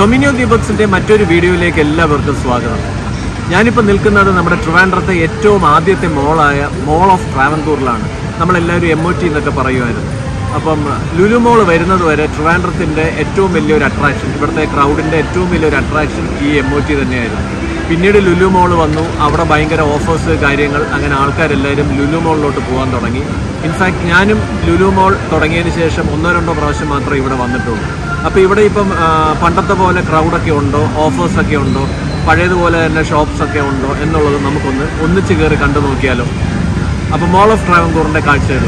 ഡൊമിനിയോ ദീപക്സിന്റെ മറ്റൊരു വീഡിയോയിലേക്ക് എല്ലാവർക്കും സ്വാഗതം ഞാനിപ്പോൾ നിൽക്കുന്നത് നമ്മുടെ ട്രിവാൻഡ്രത്തെ ഏറ്റവും ആദ്യത്തെ മോളായ മോൾ ഓഫ് ട്രാവൻകൂറിലാണ് നമ്മളെല്ലാവരും എം ഒ ടി എന്നൊക്കെ പറയുമായിരുന്നു അപ്പം ലുലു മോൾ വരുന്നത് വരെ ട്രിവാൻഡ്രത്തിന്റെ ഏറ്റവും വലിയൊരു അട്രാക്ഷൻ ഇവിടുത്തെ ക്രൗഡിന്റെ ഏറ്റവും വലിയൊരു അട്രാക്ഷൻ ഈ എം ഒ ടി തന്നെയായിരുന്നു പിന്നീട് ലുലു മോൾ വന്നു അവിടെ ഭയങ്കര ഓഫേഴ്സ് കാര്യങ്ങൾ അങ്ങനെ ആൾക്കാരെല്ലാവരും ലുലു മോളിലോട്ട് പോകാൻ തുടങ്ങി ഇൻഫാക്ട് ഞാനും ലുലു മോൾ തുടങ്ങിയതിന് ശേഷം ഒന്നോ രണ്ടോ പ്രാവശ്യം മാത്രമേ ഇവിടെ വന്നിട്ടുള്ളൂ അപ്പോൾ ഇവിടെ ഇപ്പം ആ, പണ്ടത്തെ പോലെ ക്രൗഡൊക്കെ ഉണ്ടോ ഓഫേഴ്സ് ഒക്കെ ഉണ്ടോ പഴയതുപോലെ തന്നെ ഷോപ്സ് ഒക്കെ ഉണ്ടോ എന്നുള്ളത് നമുക്കൊന്ന് ഒന്നിച്ച് കയറി കണ്ടു നോക്കിയാലോ അപ്പോൾ മോൾ ഓഫ് ട്രാവൻകൂറിന്റെ കാഴ്ചകൾ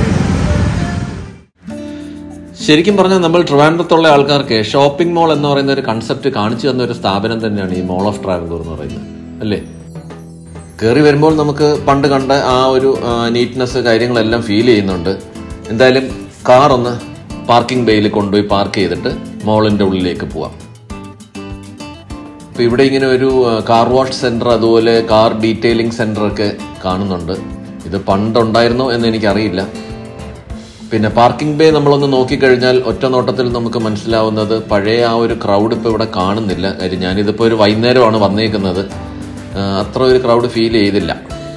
ശരിക്കും പറഞ്ഞാൽ നമ്മൾ ട്രിവാൻഡ്രത്തുള്ള ആൾക്കാർക്ക് ഷോപ്പിംഗ് മോൾ എന്ന് പറയുന്ന ഒരു കൺസെപ്റ്റ് കാണിച്ചു തന്ന ഒരു സ്ഥാപനം തന്നെയാണ് ഈ മോൾ ഓഫ് ട്രാവൻകൂർ എന്ന് പറയുന്നത് അല്ലേ കയറി വരുമ്പോൾ നമുക്ക് പണ്ട് കണ്ട ആ ഒരു നീറ്റ്നെസ് കാര്യങ്ങളെല്ലാം ഫീൽ ചെയ്യുന്നുണ്ട് എന്തായാലും കാർ ഒന്ന് പാർക്കിംഗ് ബേയിൽ കൊണ്ടുപോയി പാർക്ക് ചെയ്തിട്ട് മോളിൻ്റെ ഉള്ളിലേക്ക് പോവാം അപ്പോൾ ഇവിടെ ഇങ്ങനെ ഒരു കാർ വാഷ് സെൻറ്റർ അതുപോലെ കാർ ഡീറ്റെയിലിംഗ് സെൻറ്റർ ഒക്കെ കാണുന്നുണ്ട് ഇത് പണ്ടുണ്ടായിരുന്നോ എന്ന് എനിക്കറിയില്ല പിന്നെ പാർക്കിംഗ് ബേ നമ്മളൊന്ന് നോക്കിക്കഴിഞ്ഞാൽ ഒറ്റ നോട്ടത്തിൽ നമുക്ക് മനസ്സിലാവുന്നത് പഴയ ആ ഒരു ക്രൗഡ് ഇപ്പോൾ ഇവിടെ കാണുന്നില്ല കാര്യം ഞാനിതിപ്പോൾ ഒരു വൈകുന്നേരമാണ് വന്നേക്കുന്നത് ആ, അത്ര ഒരു ക്രൗഡ് ഫീൽ ചെയ്തില്ല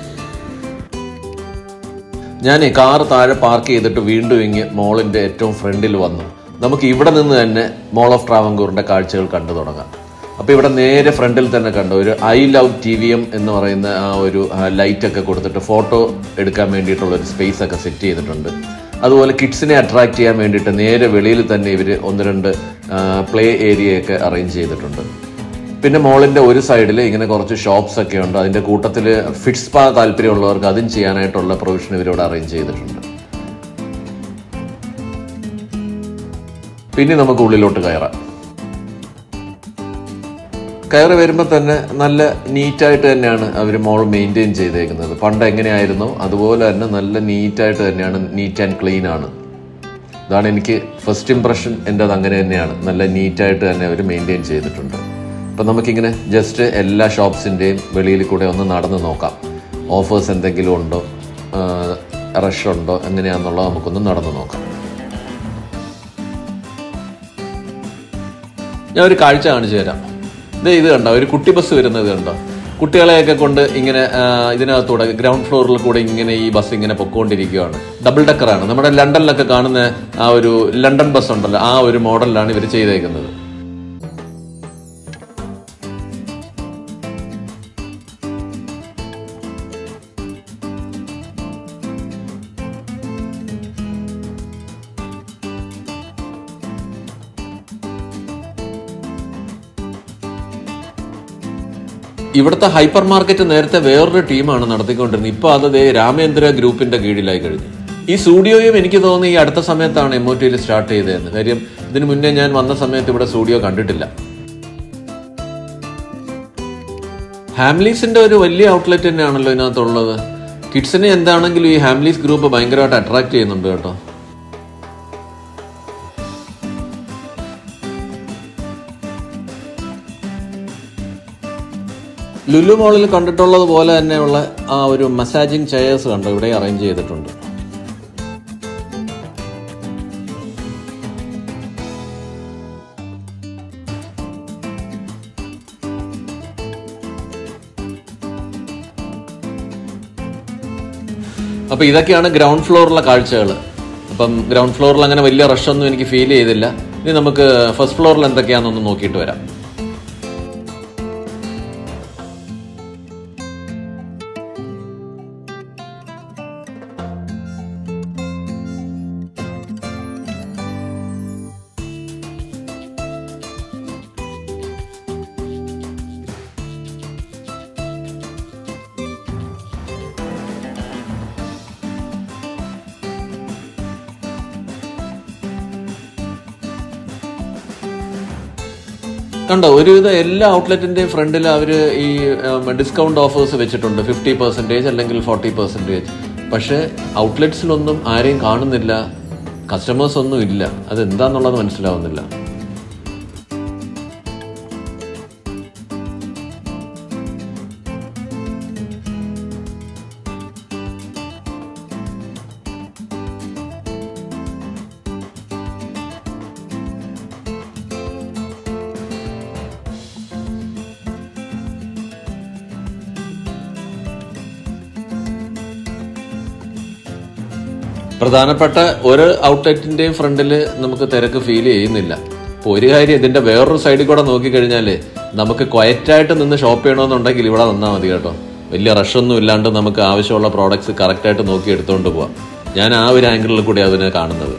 ഞാൻ കാർ താഴെ പാർക്ക് ചെയ്തിട്ട് വീണ്ടും ഇങ്ങ് മോളിൻ്റെ ഏറ്റവും ഫ്രണ്ടിൽ വന്നു നമുക്ക് ഇവിടെ നിന്ന് തന്നെ മോൾ ഓഫ് ട്രാവൻകൂറിൻ്റെ കാഴ്ചകൾ കണ്ടു തുടങ്ങാം അപ്പോൾ ഇവിടെ നേരെ ഫ്രണ്ടിൽ തന്നെ കണ്ടു ഒരു I love T V M എന്ന് പറയുന്ന ആ ഒരു ലൈറ്റ് ഒക്കെ കൊടുത്തിട്ട് ഫോട്ടോ എടുക്കാൻ വേണ്ടിയിട്ടുള്ള ഒരു സ്പേസ് ഒക്കെ സെറ്റ് ചെയ്തിട്ടുണ്ട് അതുപോലെ കിഡ്സിനെ അട്രാക്ട് ചെയ്യാൻ വേണ്ടിയിട്ട് നേരെ വെളിയിൽ തന്നെ ഇവർ ഒന്ന് രണ്ട് പ്ലേ ഏരിയയൊക്കെ അറേഞ്ച് ചെയ്തിട്ടുണ്ട് പിന്നെ മോളിന്റെ ഒരു സൈഡിൽ ഇങ്ങനെ കുറച്ച് ഷോപ്സ് ഒക്കെ ഉണ്ട് അതിന്റെ കൂട്ടത്തിൽ ഫിറ്റ് സ്പാ താല്പര്യമുള്ളവർക്ക് അതും ചെയ്യാനായിട്ടുള്ള പ്രൊവിഷൻ ഇവരോട് അറേഞ്ച് ചെയ്തിട്ടുണ്ട് പിന്നെ നമുക്ക് ഉള്ളിലോട്ട് കയറാം കയറി വരുമ്പോൾ തന്നെ നല്ല നീറ്റായിട്ട് തന്നെയാണ് അവർ മോൾ മെയിൻറ്റെയിൻ ചെയ്തേക്കുന്നത് പണ്ട് എങ്ങനെയായിരുന്നു അതുപോലെ തന്നെ നല്ല നീറ്റായിട്ട് തന്നെയാണ് നീറ്റ് ആൻഡ് ക്ലീൻ ആണ് ഇതാണ് എനിക്ക് ഫസ്റ്റ് ഇംപ്രഷൻ എൻ്റെ അത് അങ്ങനെ തന്നെയാണ് നല്ല നീറ്റായിട്ട് തന്നെ അവർ മെയിൻറ്റെയിൻ ചെയ്തിട്ടുണ്ട് അപ്പം നമുക്കിങ്ങനെ ജസ്റ്റ് എല്ലാ ഷോപ്സിൻ്റെയും വെളിയിൽ കൂടെ ഒന്ന് നടന്ന് നോക്കാം ഓഫേഴ്സ് എന്തെങ്കിലും ഉണ്ടോ റഷ് ഉണ്ടോ എങ്ങനെയാണെന്നുള്ളത് നമുക്കൊന്ന് നടന്ന് നോക്കാം ഞാൻ ഒരു കാഴ്ച കാണിച്ചു തരാം ഇത് ഇത് കണ്ടോ ഒരു കുട്ടി ബസ് വരുന്നത് കണ്ടോ കുട്ടികളെയൊക്കെ കൊണ്ട് ഇങ്ങനെ ആ, ഇതിനകത്തൂടെ ഗ്രൗണ്ട് ഫ്ലോറിൽ കൂടെ ഇങ്ങനെ ഈ ബസ് ഇങ്ങനെ പൊക്കോണ്ടിരിക്കുകയാണ് ഡബിൾ ഡക്കറാണ് നമ്മുടെ ലണ്ടനിലൊക്കെ കാണുന്ന ആ ഒരു ലണ്ടൻ ബസ് ഉണ്ടല്ലോ ആ ഒരു മോഡലിലാണ് ഇവർ ചെയ്തേക്കുന്നത് ഇവിടുത്തെ ഹൈപ്പർ മാർക്കറ്റ് നേരത്തെ വേറൊരു ടീമാണ് നടത്തിക്കൊണ്ടിരുന്നത് ഇപ്പൊ അത് ദേ രാമേന്ദ്ര ഗ്രൂപ്പിന്റെ കീഴിലായി കഴിഞ്ഞു ഈ സ്റ്റുഡിയോയും എനിക്ക് തോന്നുന്നു ഈ അടുത്ത സമയത്താണ് എം ഒ ടിയിൽ സ്റ്റാർട്ട് ചെയ്തതെന്ന് കാര്യം ഇതിനു മുന്നേ ഞാൻ വന്ന സമയത്ത് ഇവിടെ സ്റ്റുഡിയോ കണ്ടിട്ടില്ല ഹാംലീസിന്റെ ഒരു വലിയ ഔട്ട്ലെറ്റ് തന്നെയാണല്ലോ ഇതിനകത്തുള്ളത് കിഡ്സിനെ എന്താണെങ്കിലും ഈ ഹാംലീസ് ഗ്രൂപ്പ് ഭയങ്കരമായിട്ട് അട്രാക്ട് ചെയ്യുന്നുണ്ട് കേട്ടോ ലുലു മോളിൽ കണ്ടിട്ടുള്ളത് പോലെ തന്നെയുള്ള ആ ഒരു മസാജിങ് ചെയേഴ്സ് കണ്ടോ ഇവിടെ അറേഞ്ച് ചെയ്തിട്ടുണ്ട് അപ്പോൾ ഇതൊക്കെയാണ് ഗ്രൗണ്ട് ഫ്ലോറിലെ കാഴ്ചകൾ അപ്പം ഗ്രൗണ്ട് ഫ്ലോറിൽ അങ്ങനെ വലിയ റഷൊന്നും എനിക്ക് ഫീൽ ചെയ്തില്ല ഇനി നമുക്ക് ഫസ്റ്റ് ഫ്ലോറിൽ എന്തൊക്കെയാണെന്നൊന്ന് നോക്കിയിട്ട് വരാം കണ്ടോ ഒരുവിധം എല്ലാ ഔട്ട്ലെറ്റിന്റെയും ഫ്രണ്ടിൽ അവർ ഈ ഡിസ്കൗണ്ട് ഓഫേഴ്സ് വെച്ചിട്ടുണ്ട് ഫിഫ്റ്റി പെർസെൻറ്റേജ് അല്ലെങ്കിൽ ഫോർട്ടി പെർസെൻറ്റേജ് പക്ഷേ ഔട്ട്ലെറ്റ്സിലൊന്നും ആരെയും കാണുന്നില്ല കസ്റ്റമേഴ്സ് ഒന്നും ഇല്ല അതെന്താന്നുള്ളത് മനസ്സിലാവുന്നില്ല പ്രധാനപ്പെട്ട ഒരു ഔട്ട്ലെറ്റിന്റെയും ഫ്രണ്ടിൽ നമുക്ക് തിരക്ക് ഫീൽ ചെയ്യുന്നില്ല അപ്പോൾ ഒരു കാര്യം ഇതിന്റെ വേറൊരു സൈഡിൽ കൂടെ നോക്കിക്കഴിഞ്ഞാല് നമുക്ക് ക്വയറ്റായിട്ട് നിന്ന് ഷോപ്പ് ചെയ്യണമെന്നുണ്ടെങ്കിൽ ഇവിടെ നിന്നാൽ മതി കേട്ടോ വലിയ റഷൊന്നും ഇല്ലാണ്ട് നമുക്ക് ആവശ്യമുള്ള പ്രോഡക്ട്സ് കറക്റ്റായിട്ട് നോക്കി എടുത്തുകൊണ്ട് പോവാം ഞാൻ ആ ഒരു ആംഗിളിൽ കൂടി അതിനെ കാണുന്നത്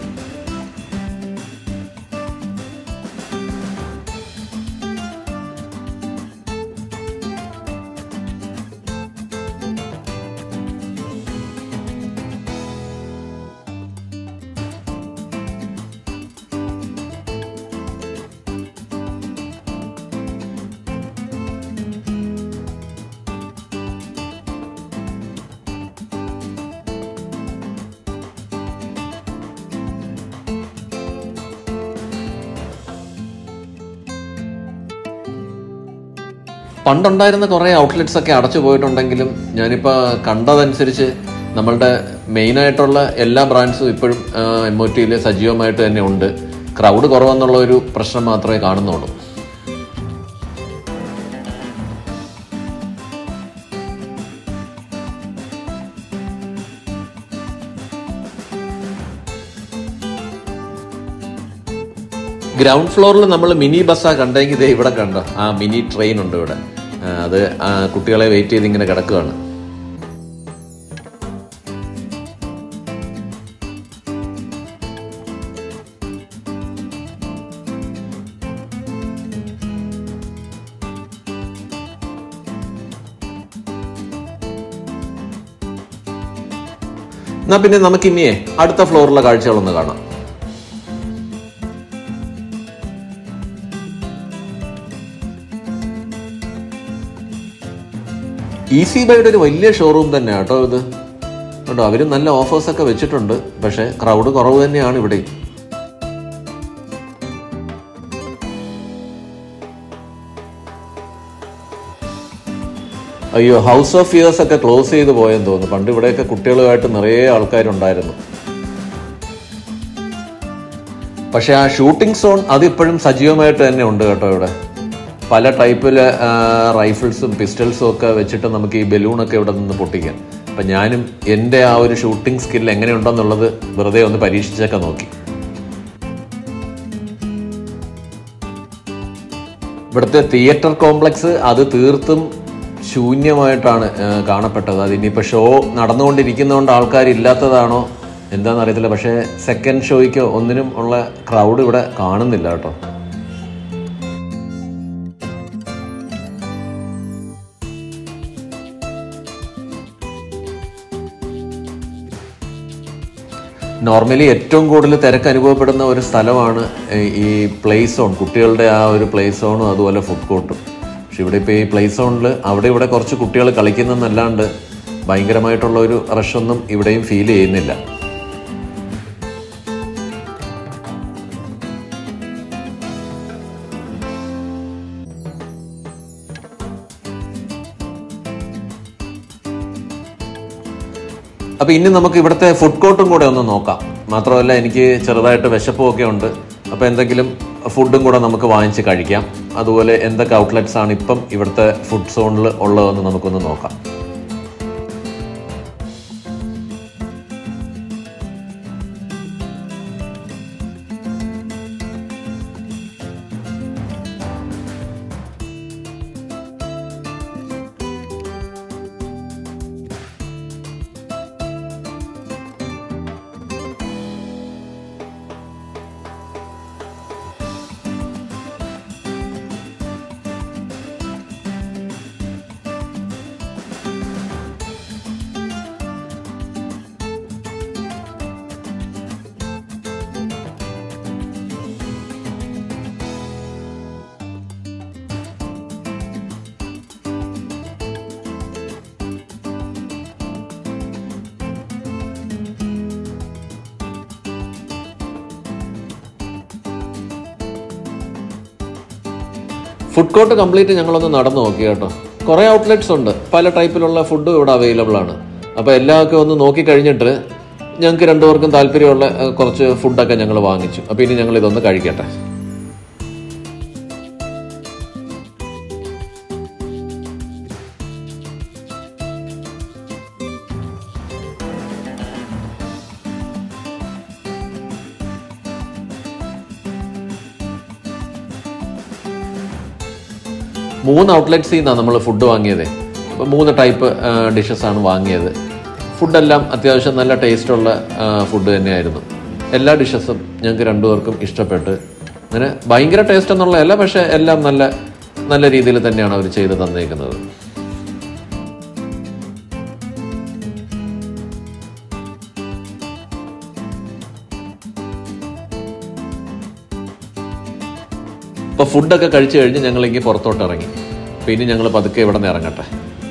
പണ്ടുണ്ടായിരുന്ന കുറേ ഔട്ട്ലെറ്റ്സ് ഒക്കെ അടച്ചു പോയിട്ടുണ്ടെങ്കിലും ഞാനിപ്പോൾ കണ്ടതനുസരിച്ച് നമ്മളുടെ മെയിനായിട്ടുള്ള എല്ലാ ബ്രാൻഡ്സും ഇപ്പോഴും എം ഒ ടിയിൽ സജീവമായിട്ട് തന്നെ ഉണ്ട് ക്രൗഡ് കുറവെന്നുള്ള ഒരു പ്രശ്നം മാത്രമേ കാണുന്നുള്ളൂ ഗ്രൗണ്ട് ഫ്ലോറിൽ നമ്മൾ മിനി ബസ്സാ കണ്ടെങ്കിൽ ഇതേ ഇവിടെ കണ്ടോ ആ മിനി ട്രെയിൻ ഉണ്ട് ഇവിടെ ആ, അത് ആ, കുട്ടികളെ വെയിറ്റ് ചെയ്ത് ഇങ്ങനെ കിടക്കുകയാണ് എന്നാ പിന്നെ നമുക്കിനിയേ അടുത്ത ഫ്ലോറിലെ കാഴ്ചകളൊന്ന് കാണാം ഈസി ബൈയുടെ ഒരു വലിയ ഷോറൂം തന്നെ കേട്ടോ ഇത് കേട്ടോ അവര് നല്ല ഓഫേഴ്സ് ഒക്കെ വെച്ചിട്ടുണ്ട് പക്ഷെ ക്രൗഡ് കുറവ് തന്നെയാണ് ഇവിടെ അയ്യോ ഹൗസ് ഓഫ് ഫിയേഴ്സ് ഒക്കെ ക്ലോസ് ചെയ്ത് പോയെന്ന് തോന്നുന്നു പണ്ട് ഇവിടെയൊക്കെ കുട്ടികളുമായിട്ട് നിറയെ ആൾക്കാരുണ്ടായിരുന്നു പക്ഷെ ആ ഷൂട്ടിംഗ് സോൺ അതിപ്പോഴും സജീവമായിട്ട് തന്നെ ഉണ്ട് കേട്ടോ ഇവിടെ പല ടൈപ്പില് റൈഫിൾസും പിസ്റ്റൾസും ഒക്കെ വെച്ചിട്ട് നമുക്ക് ഈ ബലൂണൊക്കെ ഇവിടെ നിന്ന് പൊട്ടിക്കാം അപ്പം ഞാനും എൻ്റെ ആ ഒരു ഷൂട്ടിംഗ് സ്കിൽ എങ്ങനെയുണ്ടെന്നുള്ളത് വെറുതെ ഒന്ന് പരീക്ഷിച്ചൊക്കെ നോക്കി ഇവിടുത്തെ തിയേറ്റർ കോംപ്ലക്സ് അത് തീർത്തും ശൂന്യമായിട്ടാണ് ആ, കാണപ്പെട്ടത് അതിനിപ്പോൾ ഷോ നടന്നുകൊണ്ടിരിക്കുന്നതുകൊണ്ട് ആൾക്കാരില്ലാത്തതാണോ എന്താണെന്ന് അറിയത്തില്ല പക്ഷേ സെക്കൻഡ് ഷോയ്ക്കോ ഒന്നിനും ഉള്ള ക്രൗഡ് ഇവിടെ കാണുന്നില്ല കേട്ടോ നോർമലി ഏറ്റവും കൂടുതൽ തിരക്ക് അനുഭവപ്പെടുന്ന ഒരു സ്ഥലമാണ് ഈ- ഈ പ്ലേ സോൺ കുട്ടികളുടെ ആ ഒരു പ്ലേ സോണും അതുപോലെ ഫുഡ് കോർട്ടും പക്ഷെ ഇവിടെ ഇപ്പോൾ ഈ പ്ലേ സോണിൽ അവിടെ ഇവിടെ കുറച്ച് കുട്ടികൾ കളിക്കുന്നതെന്നല്ലാണ്ട് ഭയങ്കരമായിട്ടുള്ള ഒരു റഷൊന്നും ഇവിടെയും ഫീൽ ചെയ്യുന്നില്ല അപ്പോൾ ഇനി നമുക്ക് ഇവിടുത്തെ ഫുഡ് കോർട്ടും കൂടെ ഒന്ന് നോക്കാം മാത്രമല്ല എനിക്ക് ചെറുതായിട്ട് വിശപ്പും ഒക്കെ ഉണ്ട് അപ്പോൾ എന്തെങ്കിലും ഫുഡും കൂടെ നമുക്ക് വാങ്ങിച്ച് കഴിക്കാം അതുപോലെ എന്തൊക്കെ ഔട്ട്ലെറ്റ്സ് ആണ് ഇപ്പം ഇവിടുത്തെ ഫുഡ് സോണിൽ ഉള്ളതെന്ന് നമുക്കൊന്ന് നോക്കാം ഫുഡ് കോർട്ട് കംപ്ലീറ്റ് ഞങ്ങളൊന്ന് നടന്നു നോക്കി കേട്ടോ കുറേ ഔട്ട്ലെറ്റ്സ് ഉണ്ട് പല ടൈപ്പിലുള്ള ഫുഡും ഇവിടെ അവൈലബിൾ ആണ് അപ്പോൾ എല്ലാമൊക്കെ ഒന്ന് നോക്കി കഴിഞ്ഞിട്ട് ഞങ്ങൾക്ക് രണ്ടുപേർക്കും താല്പര്യമുള്ള ഏഹ്, കുറച്ച് ഫുഡൊക്കെ ഞങ്ങൾ വാങ്ങിച്ചു അപ്പോൾ ഇനി ഞങ്ങൾ ഇതൊന്ന് കഴിക്കട്ടെ മൂന്ന് ഔട്ട്ലെറ്റ്സിൽ നിന്നാണ് നമ്മൾ ഫുഡ് വാങ്ങിയത് അപ്പോൾ മൂന്ന് ടൈപ്പ് ഡിഷസ് ആണ് വാങ്ങിയത് ഫുഡെല്ലാം അത്യാവശ്യം നല്ല ടേസ്റ്റുള്ള ഫുഡ് തന്നെയായിരുന്നു എല്ലാ ഡിഷസും ഞങ്ങൾക്ക് രണ്ടുപേർക്കും ഇഷ്ടപ്പെട്ട് അങ്ങനെ ഭയങ്കര ടേസ്റ്റ് എന്നുള്ളതല്ല പക്ഷേ എല്ലാം നല്ല നല്ല രീതിയിൽ തന്നെയാണ് അവർ ചെയ്ത് തന്നേക്കുന്നത് അപ്പോൾ ഫുഡൊക്കെ കഴിച്ചു കഴിഞ്ഞ് ഞങ്ങളിങ്ങനെ പുറത്തോട്ട് ഇറങ്ങി അപ്പോൾ ഇനി ഞങ്ങൾ പതുക്കെ ഇവിടെ നിന്ന് ഇറങ്ങട്ടെ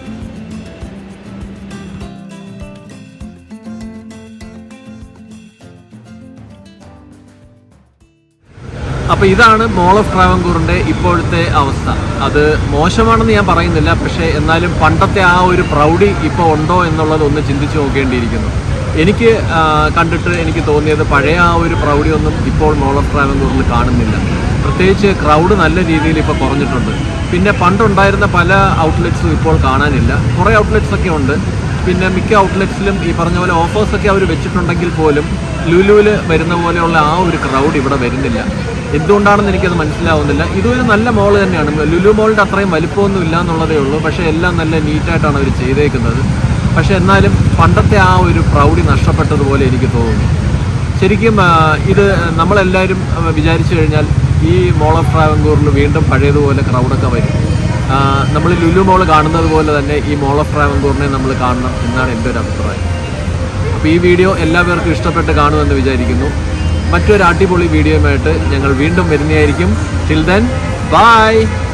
അപ്പൊ ഇതാണ് മോൾ ഓഫ് ട്രാവൻകൂറിന്റെ ഇപ്പോഴത്തെ അവസ്ഥ അത് മോശമാണെന്ന് ഞാൻ പറയുന്നില്ല പക്ഷേ എന്നാലും പണ്ടത്തെ ആ ഒരു പ്രൗഢി ഇപ്പോൾ ഉണ്ടോ എന്നുള്ളത് ഒന്ന് ചിന്തിച്ചു നോക്കേണ്ടിയിരിക്കുന്നു എനിക്ക് ആ, കണ്ടിട്ട് എനിക്ക് തോന്നിയത് പഴയ ആ ഒരു പ്രൗഢി ഒന്നും ഇപ്പോൾ മോൾ ഓഫ് ട്രാവൻകൂറിൽ കാണുന്നില്ല പ്രത്യേകിച്ച് ക്രൗഡ് നല്ല രീതിയിൽ ഇപ്പോൾ കുറഞ്ഞിട്ടുണ്ട് പിന്നെ പണ്ടുണ്ടായിരുന്ന പല ഔട്ട്ലെറ്റ്സും ഇപ്പോൾ കാണാനില്ല കുറേ ഔട്ട്ലെറ്റ്സ് ഒക്കെ ഉണ്ട് പിന്നെ മിക്ക ഔട്ട്ലെറ്റ്സിലും ഈ പറഞ്ഞ പോലെ ഓഫേഴ്സ് ഒക്കെ അവർ വെച്ചിട്ടുണ്ടെങ്കിൽ പോലും ലുലുവിൽ വരുന്ന പോലെയുള്ള ആ ഒരു ക്രൗഡ് ഇവിടെ വരുന്നില്ല എന്തുകൊണ്ടാണെന്ന് എനിക്കത് മനസ്സിലാവുന്നില്ല ഇതൊരു നല്ല മോൾ തന്നെയാണ് ലുലു മോളിൻ്റെ അത്രയും വലിപ്പമൊന്നും ഇല്ല എന്നുള്ളതേ ഉള്ളൂ പക്ഷേ എല്ലാം നല്ല നീറ്റായിട്ടാണ് അവർ ചെയ്തേക്കുന്നത് പക്ഷേ എന്നാലും പണ്ടത്തെ ആ ഒരു പ്രൗഢി നഷ്ടപ്പെട്ടതുപോലെ എനിക്ക് തോന്നുന്നു ശരിക്കും ആ, ഇത് നമ്മളെല്ലാവരും ആ, വിചാരിച്ചു കഴിഞ്ഞാൽ ഈ മോൾ ഓഫ് ട്രാവൻകൂറിൽ വീണ്ടും പഴയതുപോലെ ക്രൗഡൊക്കെ വരും നമ്മൾ ലുലു മോൾ കാണുന്നത് പോലെ തന്നെ ഈ മോൾ ഓഫ് ട്രാവൻകൂറിനെ നമ്മൾ കാണണം എന്നാണ് എൻ്റെ ഒരു അഭിപ്രായം അപ്പോൾ ഈ വീഡിയോ എല്ലാവർക്കും ഇഷ്ടപ്പെട്ട് കാണുമെന്ന് വിചാരിക്കുന്നു മറ്റൊരു അടിപൊളി വീഡിയോയുമായിട്ട് ഞങ്ങൾ വീണ്ടും വരുന്നതായിരിക്കും ടിൽ ദെൻ ബൈ